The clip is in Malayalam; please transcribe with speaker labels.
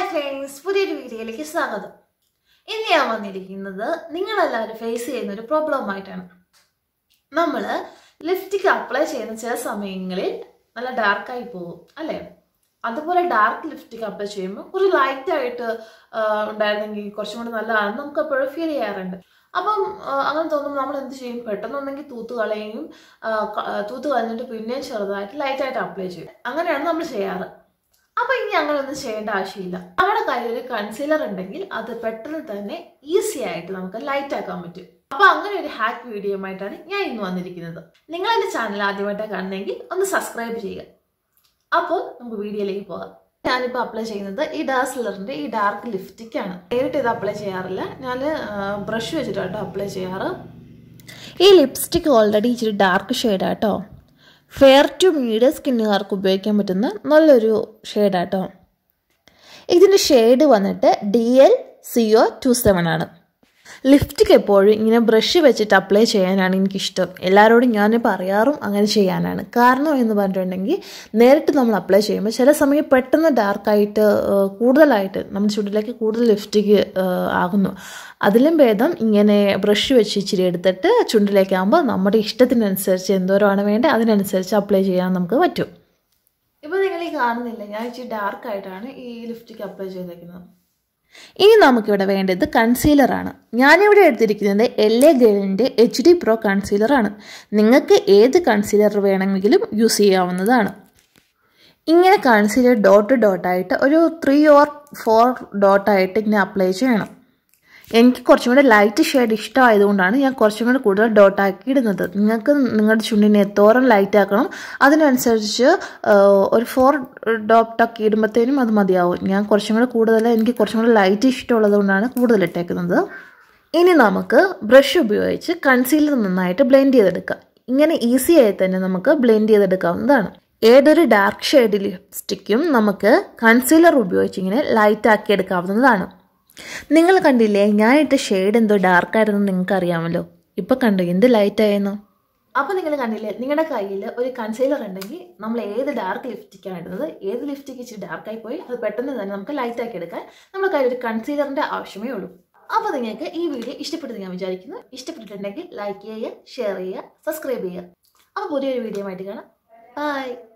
Speaker 1: ഫ്രണ്ട്സ് പുതിയൊരു വീഡിയോയിലേക്ക് സ്വാഗതം ഇന്ന് ഞാൻ വന്നിരിക്കുന്നത് നിങ്ങളെല്ലാവരും ഫേസ് ചെയ്യുന്ന ഒരു പ്രോബ്ലമായിട്ടാണ് നമ്മൾ ലിപ്സ്റ്റിക് അപ്ലൈ ചെയ്യുന്ന ചില സമയങ്ങളിൽ നല്ല ഡാർക്കായി പോകും അല്ലേ അതുപോലെ ഡാർക്ക് ലിപ്സ്റ്റിക് അപ്ലൈ ചെയ്യുമ്പോൾ ഒരു ലൈറ്റ് ആയിട്ട് ആ, ഉണ്ടായിരുന്നെങ്കിൽ കുറച്ചും കൂടി നല്ലതാണെന്ന് നമുക്ക് എപ്പോഴും ഫീൽ ചെയ്യാറുണ്ട് അപ്പം ആ, അങ്ങനെ തോന്നുമ്പോൾ നമ്മൾ എന്ത് ചെയ്യും പെട്ടെന്നുണ്ടെങ്കിൽ തൂത്ത് കളയും ആ, ക- ആ, തൂത്ത് കളഞ്ഞിട്ട് പിന്നെയും ചെറുതായിട്ട് ലൈറ്റായിട്ട് അപ്ലൈ ചെയ്യും അങ്ങനെയാണ് നമ്മൾ ചെയ്യാറ് അപ്പൊ ഇനി അങ്ങനെ ഒന്നും ചെയ്യേണ്ട ആവശ്യമില്ല നമ്മുടെ കയ്യിൽ ഒരു കൺസീലർ ഉണ്ടെങ്കിൽ അത് പെട്ടെന്ന് തന്നെ ഈസി ആയിട്ട് നമുക്ക് ലൈറ്റ് ആക്കാൻ പറ്റും അപ്പൊ അങ്ങനെ ഒരു ഹാക്ക് വീഡിയോയുമായിട്ടാണ് ഞാൻ ഇന്ന് വന്നിരിക്കുന്നത് നിങ്ങൾ എന്റെ ചാനൽ ആദ്യമായിട്ടാണ് കാണുന്നതെങ്കിൽ ഒന്ന് സബ്സ്ക്രൈബ് ചെയ്യുക അപ്പോൾ നമുക്ക് വീഡിയോയിലേക്ക് പോകാം ഞാനിപ്പോൾ അപ്ലൈ ചെയ്യുന്നത് ഈ ഡാസ്ലറിന്റെ ഈ ഡാർക്ക് ലിപ്സ്റ്റിക് ആണ് നേരിട്ട് ഇത് അപ്ലൈ ചെയ്യാറില്ല ഞാൻ ബ്രഷ് വെച്ചിട്ടാട്ടോ അപ്ലൈ ചെയ്യാറ് ഈ ലിപ്സ്റ്റിക് ഓൾറെഡി ഇച്ചിരി ഡാർക്ക് ഷെയ്ഡാട്ടോ ഫെയർ ടു മീഡിയം സ്കിന്നുകാർക്ക് ഉപയോഗിക്കാൻ പറ്റുന്ന നല്ലൊരു ഷെയ്ഡാട്ടോ ഇതിൻ്റെ ഷെയ്ഡ് വന്നിട്ട് D L C O two seven ആണ് ലിപ്സ്റ്റിക് എപ്പോഴും ഇങ്ങനെ ബ്രഷ് വെച്ചിട്ട് അപ്ലൈ ചെയ്യാനാണ് എനിക്കിഷ്ടം എല്ലാവരോടും ഞാൻ പറയാറും അങ്ങനെ ചെയ്യാനാണ് കാരണം എന്ന് പറഞ്ഞിട്ടുണ്ടെങ്കിൽ നേരിട്ട് നമ്മൾ അപ്ലൈ ചെയ്യുമ്പോൾ ചില സമയം പെട്ടെന്ന് ഡാർക്കായിട്ട് കൂടുതലായിട്ട് നമ്മുടെ ചുണ്ടിലേക്ക് കൂടുതൽ ലിപ്സ്റ്റിക് ആകുന്നു അതിലും ഭേദം ഇങ്ങനെ ബ്രഷ് വെച്ച് ഇച്ചിരി എടുത്തിട്ട് ചുണ്ടിലേക്കാകുമ്പോൾ നമ്മുടെ ഇഷ്ടത്തിനനുസരിച്ച് എന്തോരമാണ് വേണ്ടത് അതിനനുസരിച്ച് അപ്ലൈ ചെയ്യാൻ നമുക്ക് പറ്റും ഇപ്പോൾ നിങ്ങൾ ഈ കാണുന്നില്ല ഞാൻ ഇച്ചിരി ഡാർക്കായിട്ടാണ് ഈ ലിപ്സ്റ്റിക് അപ്ലൈ ചെയ്തേക്കുന്നത് ഇനി നമുക്കിവിടെ വേണ്ടത് കൺസീലറാണ് ഞാനിവിടെ എടുത്തിരിക്കുന്നത് എൽ എ ഗേളിൻ്റെ എച്ച് ഡി പ്രോ കൺസീലറാണ് നിങ്ങൾക്ക് ഏത് കൺസീലർ വേണമെങ്കിലും യൂസ് ചെയ്യാവുന്നതാണ് ഇങ്ങനെ കൺസീലർ ഡോട്ട് ഡോട്ടായിട്ട് ഒരു ത്രീ ഓർ ഫോർ ഡോട്ടായിട്ട് ഇങ്ങനെ അപ്ലൈ ചെയ്യണം എനിക്ക് കുറച്ചും കൂടെ ലൈറ്റ് ഷെയ്ഡ് ഇഷ്ടമായതുകൊണ്ടാണ് ഞാൻ കുറച്ചും കൂടെ കൂടുതൽ ഡോട്ടാക്കി ഇടുന്നത് നിങ്ങൾക്ക് നിങ്ങളുടെ ചുണ്ടിനെ എത്തോളം ലൈറ്റ് ആക്കണം അതിനനുസരിച്ച് ആ, ഒരു ഫോർ ഡോട്ടാക്കി ഇടുമ്പോഴത്തേനും അത് മതിയാവും ഞാൻ കുറച്ചും കൂടെ കൂടുതൽ എനിക്ക് കുറച്ചും കൂടെ ലൈറ്റ് ഇഷ്ടമുള്ളത് കൊണ്ടാണ് കൂടുതൽ ഇട്ടേക്കുന്നത് ഇനി നമുക്ക് ബ്രഷ് ഉപയോഗിച്ച് കൺസീലർ നന്നായിട്ട് ബ്ലെൻഡ് ചെയ്തെടുക്കാം ഇങ്ങനെ ഈസി ആയി തന്നെ നമുക്ക് ബ്ലെൻഡ് ചെയ്തെടുക്കാവുന്നതാണ് ഏതൊരു ഡാർക്ക് ഷെയ്ഡ് ലിപ്സ്റ്റിക്കും നമുക്ക് കൺസീലർ ഉപയോഗിച്ച് ഇങ്ങനെ ലൈറ്റ് ആക്കി എടുക്കാവുന്നതാണ് നിങ്ങൾ കണ്ടില്ലേ ഞാൻ ഇട്ട ഷെയ്ഡ് എന്തോ ഡാർക്കായിരുന്നു നിങ്ങൾക്ക് അറിയാമല്ലോ ഇപ്പൊ കണ്ടു എന്ത് ലൈറ്റ് ആയിരുന്നു അപ്പൊ നിങ്ങൾ കണ്ടില്ലേ നിങ്ങളുടെ കയ്യിൽ ഒരു കൺസീലർ ഉണ്ടെങ്കിൽ നമ്മൾ ഏത് ഡാർക്ക് ലിപ്സ്റ്റിക്കാണ് ഇടുന്നത് ഏത് ലിപ്സ്റ്റിക് ഇച്ചിരി ഡാർക്കായി പോയി അത് പെട്ടെന്ന് തന്നെ നമുക്ക് ലൈറ്റ് ആക്കി എടുക്കാൻ നമ്മുടെ കയ്യിൽ ഒരു കൺസീലറിന്റെ ആവശ്യമേ ഉള്ളൂ അപ്പോൾ നിങ്ങൾക്ക് ഈ വീഡിയോ ഇഷ്ടപ്പെട്ടെന്ന് ഞാൻ വിചാരിക്കുന്നു ഇഷ്ടപ്പെട്ടിട്ടുണ്ടെങ്കിൽ ലൈക്ക് ചെയ്യുക ഷെയർ ചെയ്യുക സബ്സ്ക്രൈബ് ചെയ്യുക അപ്പോൾ പുതിയൊരു വീഡിയോ ആയിട്ട് കാണാം ബൈ